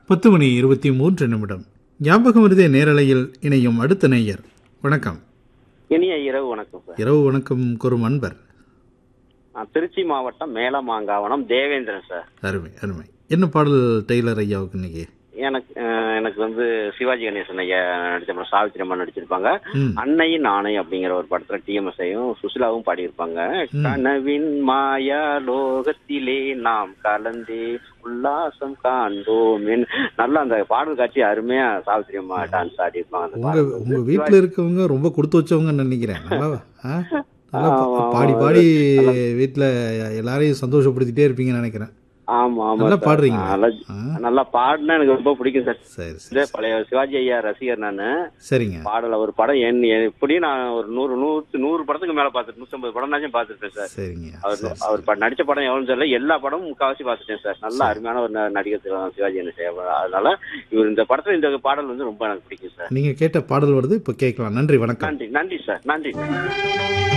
பத்து மணி இருபத்தி மூன்று நிமிடம் ஞாபகம் வருதே நேரலையில் இணையும் அடுத்த நேயர் வணக்கம் இனிய இரவு வணக்கம் சார் இரவு வணக்கம் கூறும் அன்பர் நான் திருச்சி மாவட்டம் மேலமாங்காவனம் தேவேந்திரன் சார் அருமை அருமை என்ன பாடல் டெய்லர் ஐயாவுக்கு இன்னைக்கு எனக்கு அஹ், எனக்கு வந்து சிவாஜி கணேசன் ஐயா நடிச்ச படம் சாவித்திரி அம்மா நடிச்சிருப்பாங்க ம் அன்னையின் ஆணை அப்படிங்கிற ஒரு படத்துல டிஎம்எஸ்ஐயும் சுசிலாவும் பாடியிருப்பாங்க கனவின் மாயா லோகத்திலே நாம் கலந்தே உல்லாசம் காண்போம் நல்லா அந்த பாடல் காட்சி அருமையா சாவித்திரி அம்மா டான்ஸ் ஆடி இருப்பாங்க அந்த உங்க பாடல் உங்க வீட்டில் இருக்கவங்க ரொம்ப கொடுத்து வச்சவங்கன்னு நினைக்கிறேன் நல்லா ஆ? நல்லா பா- ஆமா, பாடி ஆமா. பாடி வீட்டில் எல்லாரையும் சந்தோஷப்படுத்திட்டே இருப்பீங்கன்னு நினைக்கிறேன் ஆமா ஆமா நல்லா சார். பாடுறீங்களா? நல்லா ஆ? நல்லா பாடினா எனக்கு ரொம்ப பிடிக்கும் சார் சரி சரி இந்த பழைய சிவாஜி ஐயா ரசிகர் நானு சரிங்க பாடல ஒரு படம் என் எப்படியும் நான் ஒரு நூறு நூறு நூறு படத்துக்கு மேல பார்த்துட்டு நூற்றம்பது படம்னாச்சும் பார்த்துருக்கேன் சார் சரிங்க அவர் சரி அவர் ப- நடிச்ச படம் எவ்வளவு தெரியல எல்லா படமும் முக்காவாசி பார்த்துட்டேன் சார் நல்ல அருமையான ஒரு ந- நடிகர் திரு சிவாஜி கணேசன் அதனால இவர் இந்த படத்துல இந்த பாடல் வந்து ரொம்ப எனக்கு பிடிக்கும் சார் நீங்க கேட்ட பாடல் வருது இப்போ கேட்கலாம் நன்றி வணக்கம் நன்றி நன்றி சார் நன்றி